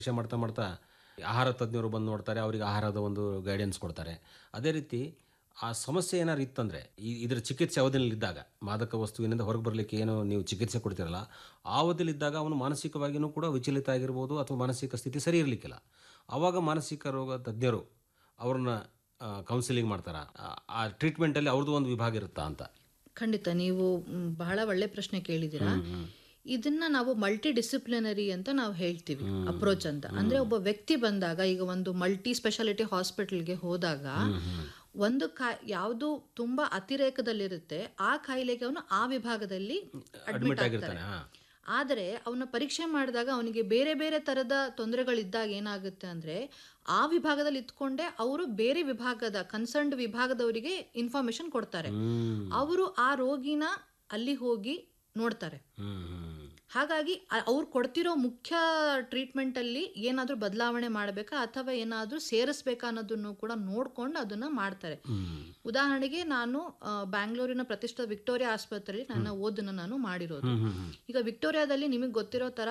ಪರೀಕ್ಷೆ ಮಾಡ್ತಾ ಮಾಡ್ತಾ ಆಹಾರ ತಜ್ಞರು ಬಂದು ನೋಡ್ತಾರೆ ಅವರಿಗೆ ಆಹಾರದ ಒಂದು ಗೈಡೆನ್ಸ್ ಕೊಡ್ತಾರೆ ಅದೇ ರೀತಿ ಆ ಸಮಸ್ಯೆ ಏನಾದ್ರು ಇತ್ತಂದರೆ ಈ ಇದರ ಚಿಕಿತ್ಸೆ ಅವಧಿಯಲ್ಲಿದ್ದಾಗ ಮಾದಕ ವಸ್ತುವಿನಿಂದ ಹೊರಗೆ ಬರಲಿಕ್ಕೆ ಏನು ನೀವು ಚಿಕಿತ್ಸೆ ಕೊಡ್ತೀರಲ್ಲ ಆ ಅವಧಿಯಲ್ಲಿದ್ದಾಗ ಅವನು ಮಾನಸಿಕವಾಗಿಯೂ ಕೂಡ ವಿಚಲಿತ ಆಗಿರ್ಬೋದು ಅಥವಾ ಮಾನಸಿಕ ಸ್ಥಿತಿ ಸರಿ ಇರಲಿಕ್ಕಿಲ್ಲ ಆವಾಗ ಮಾನಸಿಕ ರೋಗ ತಜ್ಞರು ಅವ್ರನ್ನ ಕೌನ್ಸಿಲಿಂಗ್ ಮಾಡ್ತಾರ ಆ ಟ್ರೀಟ್ಮೆಂಟಲ್ಲಿ ಅವ್ರದ್ದು ಒಂದು ವಿಭಾಗ ಇರುತ್ತಾ ಅಂತ ಖಂಡಿತ ನೀವು ಮ್, ಬಹಳ ಒಳ್ಳೆ ಪ್ರಶ್ನೆ ಕೇಳಿದ್ದೀರಾ ಇದನ್ನ ನಾವು ಮಲ್ಟಿ ಡಿಸಿಪ್ಲಿನರಿ ಅಂತ ನಾವು ಹೇಳ್ತೀವಿ ಅಪ್ರೋಚ್ ಅಂತ ಅಂದ್ರೆ ಒಬ್ಬ ವ್ಯಕ್ತಿ ಬಂದಾಗ ಈಗ ಒಂದು ಮಲ್ಟಿ ಸ್ಪೆಷಾಲಿಟಿ ಹಾಸ್ಪಿಟಲ್ಗೆ ಹೋದಾಗ ಒಂದು ಕಾ ಯಾವುದು ತುಂಬಾ ಅತಿರೇಕದಲ್ಲಿರುತ್ತೆ ಆ ಕಾಯಿಲೆಗೆ ಅವನು ಆ ವಿಭಾಗದಲ್ಲಿ ಅಡ್ಮಿಟ್ ಆಗ್ತಾನೆ ಆಗಿರ್ತಾನೆ ಹಾಂ ಆದರೆ ಅವನ ಪರೀಕ್ಷೆ ಮಾಡಿದಾಗ ಅವನಿಗೆ ಬೇರೆ ಬೇರೆ ಥರದ ತೊಂದರೆಗಳಿದ್ದಾಗ ಏನಾಗುತ್ತೆ ಅಂದರೆ ಆ ವಿಭಾಗದಲ್ಲಿ ಇತ್ಕೊಂಡೆ ಅವರು ಬೇರೆ ವಿಭಾಗದ ಕನ್ಸರ್ನ್ಡ್ ವಿಭಾಗದವರಿಗೆ ಇನ್ಫಾರ್ಮೇಶನ್ ಕೊಡ್ತಾರೆ ಅವರು ಆ ರೋಗಿನ ಅಲ್ಲಿ ಹೋಗಿ ನೋಡ್ತಾರೆ ಹ್ಞೂ ಹ್ಞೂ ಹಾಗಾಗಿ ಅ- ಅವ್ರು ಕೊಡ್ತಿರೋ ಮುಖ್ಯ ಟ್ರೀಟ್ಮೆಂಟಲ್ಲಿ ಏನಾದರೂ ಬದಲಾವಣೆ ಮಾಡಬೇಕಾ ಅಥವಾ ಏನಾದರೂ ಸೇರಿಸ್ಬೇಕಾ ಅನ್ನೋದನ್ನು ಕೂಡ ನೋಡ್ಕೊಂಡು ಅದನ್ನು ಮಾಡ್ತಾರೆ ಉದಾಹರಣೆಗೆ ನಾನು ಆ, ಬ್ಯಾಂಗ್ಳೂರಿನ ಪ್ರತಿಷ್ಠಿತ ವಿಕ್ಟೋರಿಯಾ ಆಸ್ಪತ್ರೆಯಲ್ಲಿ ನನ್ನ ಓದನ್ನು ನಾನು ಮಾಡಿರೋದು ಈಗ ವಿಕ್ಟೋರಿಯಾದಲ್ಲಿ ನಿಮಗೆ ಗೊತ್ತಿರೋ ಥರ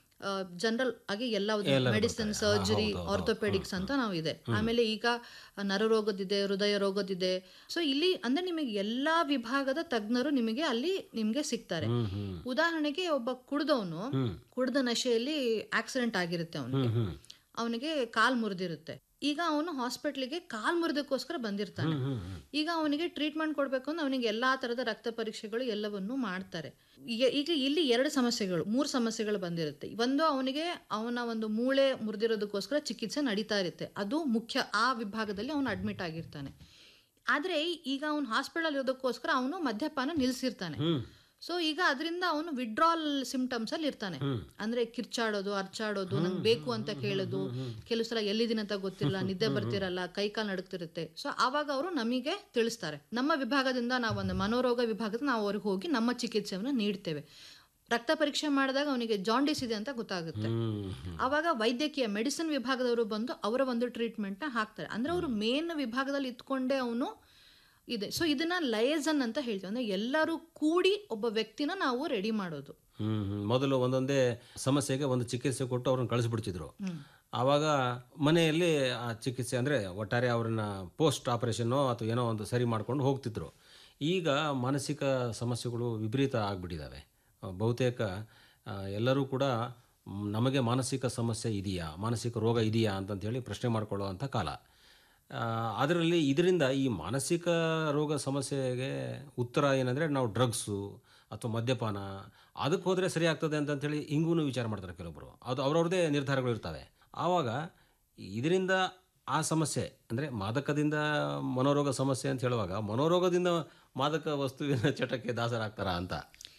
ಜನರಲ್ ಆಗಿ ಎಲ್ಲ ಮೆಡಿಸಿನ್ ಸರ್ಜರಿ ಆರ್ಥೋಪೆಡಿಕ್ಸ್ ಅಂತ ನಾವು ಇದೆ ಆಮೇಲೆ ಈಗ ನರರೋಗದಿದೆ ಹೃದಯ ರೋಗದಿದೆ ಸೊ ಇಲ್ಲಿ ಅಂದ್ರೆ ನಿಮಗೆ ಎಲ್ಲಾ ವಿಭಾಗದ ತಜ್ಞರು ನಿಮಗೆ ಅಲ್ಲಿ ನಿಮ್ಗೆ ಸಿಗ್ತಾರೆ ಉದಾಹರಣೆಗೆ ಒಬ್ಬ ಕುಡ್ದವನು ಕುಡ್ದ ನಶೆಯಲ್ಲಿ ಆಕ್ಸಿಡೆಂಟ್ ಆಗಿರುತ್ತೆ ಅವನಿಗೆ ಅವನಿಗೆ ಕಾಲ್ ಮುರಿದಿರುತ್ತೆ ಈಗ ಅವನು ಹಾಸ್ಪಿಟ್ಲಿಗೆ ಕಾಲ್ ಮುರಿದಕ್ಕೋಸ್ಕರ ಬಂದಿರ್ತಾನೆ ಈಗ ಅವನಿಗೆ ಟ್ರೀಟ್ಮೆಂಟ್ ಕೊಡಬೇಕು ಅಂದ್ರೆ ಅವನಿಗೆ ಎಲ್ಲಾ ತರದ ರಕ್ತ ಪರೀಕ್ಷೆಗಳು ಎಲ್ಲವನ್ನೂ ಮಾಡ್ತಾರೆ ಈಗ ಈಗ ಇಲ್ಲಿ ಎರಡು ಸಮಸ್ಯೆಗಳು ಮೂರು ಸಮಸ್ಯೆಗಳು ಬಂದಿರುತ್ತೆ ಒಂದು ಅವನಿಗೆ ಅವನ ಒಂದು ಮೂಳೆ ಮುರಿದಿರೋದಕ್ಕೋಸ್ಕರ ಚಿಕಿತ್ಸೆ ನಡೀತಾ ಇರುತ್ತೆ ಅದು ಮುಖ್ಯ ಆ ವಿಭಾಗದಲ್ಲಿ ಅವನು ಅಡ್ಮಿಟ್ ಆಗಿರ್ತಾನೆ ಆದ್ರೆ ಈಗ ಅವನು ಹಾಸ್ಪಿಟಲ್ ಇರೋದಕ್ಕೋಸ್ಕರ ಅವನು ಮದ್ಯಪಾನ ನಿಲ್ಸಿರ್ತಾನೆ ಸೊ ಈಗ ಅದರಿಂದ ಅವನು ವಿಡ್ರಾಲ್ ಸಿಂಪ್ಟಮ್ಸ್ ಅಲ್ಲಿ ಇರ್ತಾನೆ ಅಂದ್ರೆ ಕಿರ್ಚಾಡೋದು ಅರ್ಚಾಡೋದು ನಂಗೆ ಬೇಕು ಅಂತ ಕೇಳೋದು ಕೆಲವು ಸಲ ಎಲ್ಲಿದ್ದೀನಿ ಅಂತ ಗೊತ್ತಿಲ್ಲ ನಿದ್ದೆ ಬರ್ತಿರಲ್ಲ ಕೈ ಕಾಲು ನಡುಕ್ತಿರುತ್ತೆ ಸೊ ಆವಾಗ ಅವರು ನಮಗೆ ತಿಳಿಸ್ತಾರೆ ನಮ್ಮ ವಿಭಾಗದಿಂದ ನಾವು ಒಂದು ಮನೋರೋಗ ವಿಭಾಗದ ನಾವು ಅವ್ರಿಗೆ ಹೋಗಿ ನಮ್ಮ ಚಿಕಿತ್ಸೆಯನ್ನು ನೀಡ್ತೇವೆ ರಕ್ತ ಪರೀಕ್ಷೆ ಮಾಡಿದಾಗ ಅವನಿಗೆ ಜಾಂಡಿಸ್ ಇದೆ ಅಂತ ಗೊತ್ತಾಗುತ್ತೆ ಆವಾಗ ವೈದ್ಯಕೀಯ ಮೆಡಿಸಿನ್ ವಿಭಾಗದವರು ಬಂದು ಅವರ ಒಂದು ಟ್ರೀಟ್ಮೆಂಟ್ನ ಹಾಕ್ತಾರೆ ಅಂದ್ರೆ ಅವರು ಮೇನ್ ವಿಭಾಗದಲ್ಲಿ ಇತ್ಕೊಂಡೇ ಅವನು ಇದೆ ಸೊ ಇದನ್ನ ಲಯಜನ್ ಅಂತ ಹೇಳ್ತೀವಿ ಅಂದ್ರೆ ಎಲ್ಲರೂ ಕೂಡಿ ಒಬ್ಬ ವ್ಯಕ್ತಿನ ನಾವು ರೆಡಿ ಮಾಡೋದು ಹ್ಮ್ ಹ್ಮ್. ಮೊದಲು ಒಂದೊಂದೇ ಸಮಸ್ಯೆಗೆ ಒಂದು ಚಿಕಿತ್ಸೆ ಕೊಟ್ಟು ಅವ್ರನ್ನ ಕಳಿಸ್ಬಿಡ್ತಿದ್ರು ಆವಾಗ ಮನೆಯಲ್ಲಿ ಆ ಚಿಕಿತ್ಸೆ ಅಂದರೆ ಒಟ್ಟಾರೆ ಅವ್ರನ್ನ ಪೋಸ್ಟ್ ಆಪರೇಷನ್ನೋ ಅಥವಾ ಏನೋ ಒಂದು ಸರಿ ಮಾಡ್ಕೊಂಡು ಹೋಗ್ತಿದ್ರು ಈಗ ಮಾನಸಿಕ ಸಮಸ್ಯೆಗಳು ವಿಪರೀತ ಆಗಿಬಿಟ್ಟಿದ್ದಾವೆ ಬಹುತೇಕ ಆ, ಎಲ್ಲರೂ ಕೂಡ ಮ್, ನಮಗೆ ಮಾನಸಿಕ ಸಮಸ್ಯೆ ಇದೆಯಾ ಮಾನಸಿಕ ರೋಗ ಇದೆಯಾ ಅಂತಂತೇಳಿ ಪ್ರಶ್ನೆ ಮಾಡ್ಕೊಳ್ಳುವಂಥ ಕಾಲ ಅದರಲ್ಲಿ ಇದರಿಂದ ಈ ಮಾನಸಿಕ ರೋಗ ಸಮಸ್ಯೆಗೆ ಉತ್ತರ ಏನಂದರೆ ನಾವು ಡ್ರಗ್ಸು ಅಥವಾ ಮದ್ಯಪಾನ ಅದಕ್ಕೆ ಹೋದರೆ ಸರಿ ಆಗ್ತದೆ ಅಂತಂತೇಳಿ ಹಿಂಗೂ ವಿಚಾರ ಮಾಡ್ತಾರೆ ಕೆಲವೊಬ್ಬರು ಅದು ಅವ್ರವ್ರದ್ದೇ ನಿರ್ಧಾರಗಳು ಇರ್ತವೆ ಆವಾಗ ಇದರಿಂದ ಆ ಸಮಸ್ಯೆ ಅಂದರೆ ಮಾದಕದಿಂದ ಮನೋರೋಗ ಸಮಸ್ಯೆ ಅಂತ ಹೇಳುವಾಗ ಮನೋರೋಗದಿಂದ ಮಾದಕ ವಸ್ತುವಿನ ಚಟಕ್ಕೆ ದಾಸರಾಗ್ತಾರಾ ಅಂತ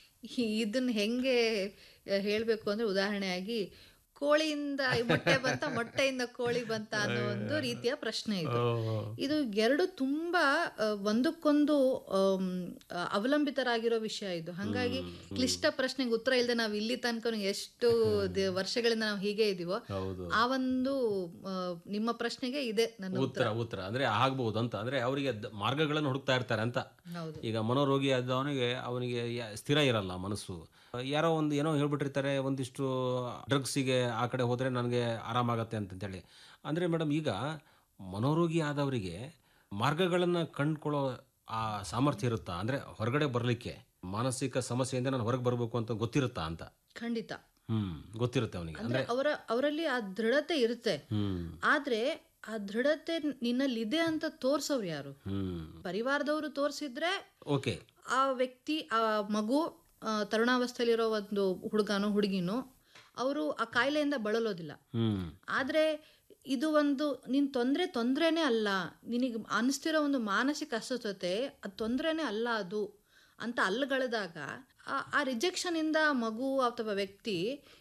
ಇದನ್ನ ಹೆಂಗೆ ಹೇಳಬೇಕು ಅಂದ್ರೆ ಉದಾಹರಣೆಯಾಗಿ ಕೋಳಿಯಿಂದ ಮೊಟ್ಟೆ ಬಂತ ಮೊಟ್ಟೆಯಿಂದ ಕೋಳಿ ಬಂತ ಅನ್ನೋ ಒಂದು ರೀತಿಯ ಪ್ರಶ್ನೆ ಇದು ಇದು ಎರಡು ತುಂಬಾ ಆ, ಒಂದಕ್ಕೊಂದು ಆಮ್, ಆ, ಅವಲಂಬಿತರಾಗಿರೋ ವಿಷಯ ಇದು ಹಾಗಾಗಿ ಕ್ಲಿಷ್ಟ ಪ್ರಶ್ನೆಗೆ ಉತ್ತರ ಇಲ್ಲದೆ ನಾವು ಇಲ್ಲಿ ತನಕ ಎಷ್ಟು ದ- ವರ್ಷಗಳಿಂದ ನಾವು ಹೀಗೆ ಇದೀವೋ ಹೌದು ಆ ಒಂದು ಆ, ನಿಮ್ಮ ಪ್ರಶ್ನೆಗೆ ಇದೆ ನನ್ನ ಉತ್ತರ ಉತ್ತರ ಅಂದರೆ ಆಗ್ಬೋದು ಅಂತ ಅಂದರೆ ಅವರಿಗೆ ದ- ಮಾರ್ಗಗಳನ್ನು ಹುಡುಕ್ತಾ ಇರ್ತಾರೆ ಅಂತ ಹೌದು ಈಗ ಮನೋರೋಗಿ ಆದವನಿಗೆ ಅವನಿಗೆ ಯ- ಸ್ಥಿರ ಇರಲ್ಲ ಮನಸ್ಸು ಯಾರೋ ಒಂದು ಏನೋ ಹೇಳ್ಬಿಟ್ಟಿರ್ತಾರೆ ಒಂದಿಷ್ಟು ಡ್ರಗ್ಸಿಗೆ ಆ ಕಡೆ ಹೋದರೆ ನನಗೆ ಆರಾಮಾಗತ್ತೆ ಅಂತಂತೇಳಿ ಅಂದರೆ ಮೇಡಮ್ ಈಗ ಮನೋರೋಗಿ ಆದವರಿಗೆ ಮಾರ್ಗಗಳನ್ನು ಕಂಡುಕೊಳ್ಳೋ ಆ ಸಾಮರ್ಥ್ಯ ಇರುತ್ತಾ ಅಂದರೆ ಹೊರಗಡೆ ಬರಲಿಕ್ಕೆ ಮಾನಸಿಕ ಸಮಸ್ಯೆಯಿಂದ ನಾನು ಹೊರಗೆ ಬರಬೇಕು ಅಂತ ಗೊತ್ತಿರುತ್ತಾ ಅಂತ ಖಂಡಿತ ಹ್ಞೂ ಗೊತ್ತಿರುತ್ತೆ ಅವನಿಗೆ ಅಂದ್ರೆ ಅವರ ಅವರಲ್ಲಿ ಆ ದೃಢತೆ ಇರುತ್ತೆ ಹ್ಞೂ ಆದ್ರೆ ಆ ದೃಢತೆ ನಿನ್ನಲ್ಲಿ ಇದೆ ಅಂತ ತೋರ್ಸೋರು ಯಾರು ಹ್ಞೂ ಪರಿವಾರದವರು ತೋರಿಸಿದ್ರೆ ಓಕೆ ಆ ವ್ಯಕ್ತಿ ಆ ಮಗು ಆ, ತರುಣಾವಸ್ಥೆಯಲ್ಲಿರೋ ಒಂದು ಹುಡುಗನೋ ಹುಡುಗಿನೋ ಅವರು ಆ ಕಾಯಿಲೆಯಿಂದ ಬಳಲೋದಿಲ್ಲ ಹ್ಞೂ ಆದ್ರೆ ಇದು ಒಂದು ನಿನ್ ತೊಂದರೆ ತೊಂದರೆನೇ ಅಲ್ಲ ನಿನಗೆ ಅನಿಸ್ತಿರೋ ಒಂದು ಮಾನಸಿಕ ಅಸ್ವಸ್ಥತೆ ಅದು ತೊಂದರೆನೇ ಅಲ್ಲ ಅದು ಅಂತ ಅಲ್ಲಗಳೆದಾಗ ಆ- ಆ ರಿಜೆಕ್ಷನ್ ಇಂದ ಮಗು ಅಥವಾ ವ್ಯಕ್ತಿ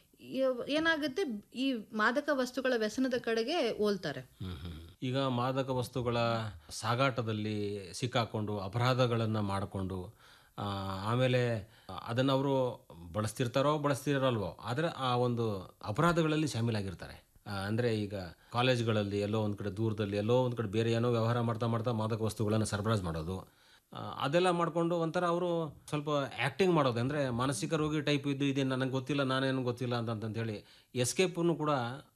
ಈ- ಏನಾಗುತ್ತೆ ಈ ಮಾದಕ ವಸ್ತುಗಳ ವ್ಯಸನದ ಕಡೆಗೆ ಹೋಲ್ತಾರೆ ಈಗ ಮಾದಕ ವಸ್ತುಗಳ ಸಾಗಾಟದಲ್ಲಿ ಸಿಕ್ಕಾಕೊಂಡು ಅಪರಾಧಗಳನ್ನು ಮಾಡಿಕೊಂಡು ಆಮೇಲೆ ಅದನ್ನು ಅವರು ಬಳಸ್ತಿರ್ತಾರೋ ಬಳಸ್ತಿರಲ್ವೋ ಆದರೆ ಆ ಒಂದು ಅಪರಾಧಗಳಲ್ಲಿ ಶಾಮೀಲಾಗಿರ್ತಾರೆ ಅಂದರೆ ಈಗ ಕಾಲೇಜ್ಗಳಲ್ಲಿ ಎಲ್ಲೋ ಒಂದು ಕಡೆ ದೂರದಲ್ಲಿ ಎಲ್ಲೋ ಒಂದು ಕಡೆ ಬೇರೆ ಏನೋ ವ್ಯವಹಾರ ಮಾಡ್ತಾ ಮಾಡ್ತಾ ಮಾದಕ ವಸ್ತುಗಳನ್ನು ಸರಬರಾಜು ಮಾಡೋದು ಆ, ಅದೆಲ್ಲ ಮಾಡಿಕೊಂಡು ಒಂಥರ ಅವರು ಸ್ವಲ್ಪ ಆ್ಯಕ್ಟಿಂಗ್ ಮಾಡೋದು ಅಂದರೆ ಮಾನಸಿಕ ರೋಗಿ ಟೈಪ್ ಇದ್ದು ಇದೆ ನನಗೆ ಗೊತ್ತಿಲ್ಲ ನಾನೇನು ಗೊತ್ತಿಲ್ಲ ಅಂತ ಅಂತಂತೇಳಿ ಎಸ್ಕೇಪನ್ನು ಕೂಡ